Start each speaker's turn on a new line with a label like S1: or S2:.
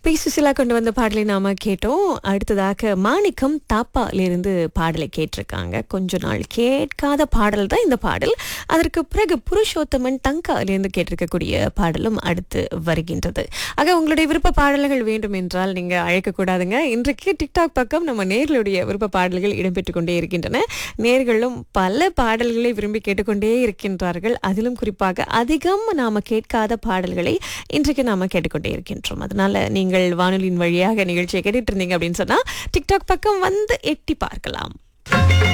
S1: B Susheela கொண்டு வந்த பாடலை நாம கேட்டோம் அடுத்ததாக மாணிக்கம் தாப்பாலிருந்து பாடலை கேட்டிருக்காங்க கொஞ்ச நாள் கேட்காத பாடல் தான் இந்த பாடல் அதற்கு பிறகு புருஷோத்தமன் தங்காலிருந்து கேட்டிருக்கக்கூடிய பாடலும் அடுத்து வருகின்றது ஆக உங்களுடைய விருப்ப பாடல்கள் வேண்டும் என்றால் நீங்க அழைக்கக்கூடாதுங்க இன்றைக்கு டிக்டாக் பக்கம் நம்ம நேர்களுடைய விருப்ப பாடல்கள் இடம்பெற்றுக் கொண்டே இருக்கின்றன நேர்களும் பல பாடல்களை விரும்பி கேட்டுக்கொண்டே இருக்கின்றார்கள் அதிலும் குறிப்பாக அதிகம் நாம கேட்காத பாடல்களை இன்றைக்கு நாம கேட்டுக்கொண்டே இருக்கின்றோம் அதனால நீங்கள் வானொலியின் வழியாக நிகழ்ச்சியை கேட்டுட்டு இருந்தீங்க அப்படின்னு சொன்னா டிக்டாக் பக்கம் வந்து எட்டி பார்க்கலாம்